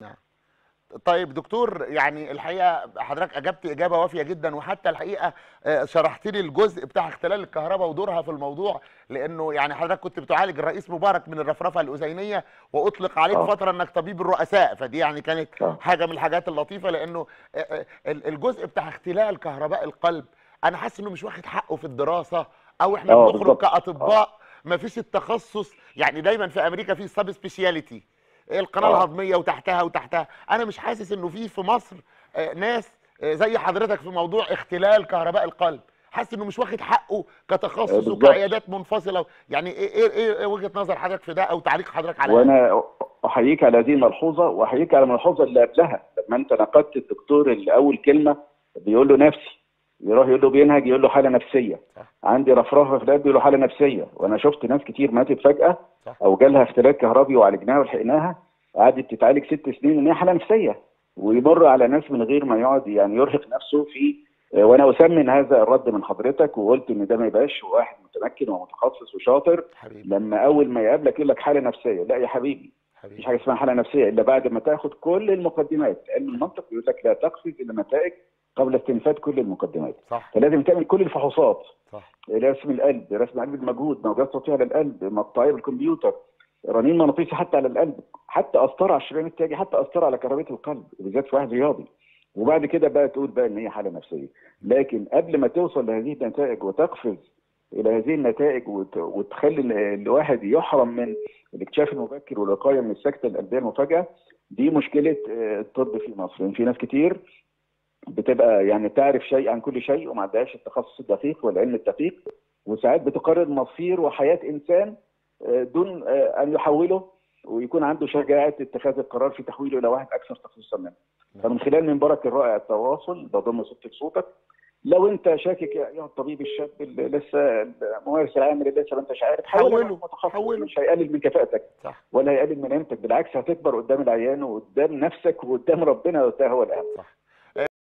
طيب دكتور يعني الحقيقه حضرتك اجبت اجابه وافيه جدا وحتى الحقيقه آه، شرحت لي الجزء بتاع اختلال الكهرباء ودورها في الموضوع لانه يعني حضرتك كنت بتعالج الرئيس مبارك من الرفرفه الاذينيه واطلق عليك آه. فتره انك طبيب الرؤساء فدي يعني كانت آه. حاجه من الحاجات اللطيفه لانه آه، آه، ال- الجزء بتاع اختلال كهرباء القلب انا حاسس انه مش واخد حقه في الدراسه او احنا آه، بنخرج بالظبط. كاطباء ما فيش التخصص يعني دايما في امريكا في سب سبيشاليتي القناه آه. الهضميه وتحتها وتحتها انا مش حاسس انه في في مصر آه، ناس آه، زي حضرتك في موضوع اختلال كهرباء القلب حاسس انه مش واخد حقه آه، كتخصص بالظبط. وكعيادات منفصله يعني ايه ايه ايه إيه وجهه نظر حضرتك في ده او تعليق حضرتك على ده؟ وانا احييك على هذه الملحوظه واحييك على الملحوظه اللي قبلها لما انت نقدت الدكتور اللي اول كلمه بيقول له نفسي يروح يقول له بينهج يقول له حاله نفسيه صح. عندي رفرفه في القلب يقول له حاله نفسيه وانا شفت ناس كتير ماتت فجاه صح. او جالها اختلال كهربي وعالجناها ولحقناها قعدت تتعالج ست سنين ان هي حاله نفسيه ويمر على ناس من غير ما يقعد يعني يرهق نفسه في وانا اثمن هذا الرد من حضرتك وقلت ان ده ما يبقاش واحد متمكن ومتخصص وشاطر حبيبي لما اول ما يقابلك يقول لك حاله نفسيه لا يا حبيبي مفيش حبيبي حاجه اسمها حاله نفسيه الا بعد ما تاخد كل المقدمات علم المنطق يقول لك لا تقفز الى نتائج قبل استنفاد كل المقدمات صح فلازم تعمل كل الفحوصات صح رسم القلب رسم قلب المجهود موجات صوتيه على القلب مقطعيه بالكمبيوتر رنين مغناطيسي حتى على القلب حتى قسطره على الشريان التاجي حتى قسطره على كهربيه القلب بالذات في واحد رياضي وبعد كده بقى تقول بقى ان هي حاله نفسيه لكن قبل ما توصل لهذه النتائج وتقفز الى هذه النتائج وت- وتخلي ال- الواحد يحرم من الاكتشاف المبكر والوقايه من السكته القلبيه المفاجئه دي مشكله آه، الطب في مصر يعني في ناس كتير بتبقى يعني تعرف شيء عن كل شيء وما عندهاش التخصص الدقيق والعلم الدقيق وساعات بتقرر مصير وحياه انسان آه، دون آه، ان يحوله ويكون عنده شجاعه اتخاذ القرار في تحويله الى واحد اكثر تخصصا منه. فمن خلال منبرك الرائع التواصل بضم صوتي لصوتك لو انت شاكك يا ايها الطبيب الشاب اللي لسه الممارس العام اللي لسه ما انتش عارف حوله، حوله متخصص حوله. مش هيقلل من كفاءتك صح ولا هيقلل من قيمتك بالعكس هتكبر قدام العيان وقدام نفسك وقدام ربنا وده هو الاهم صح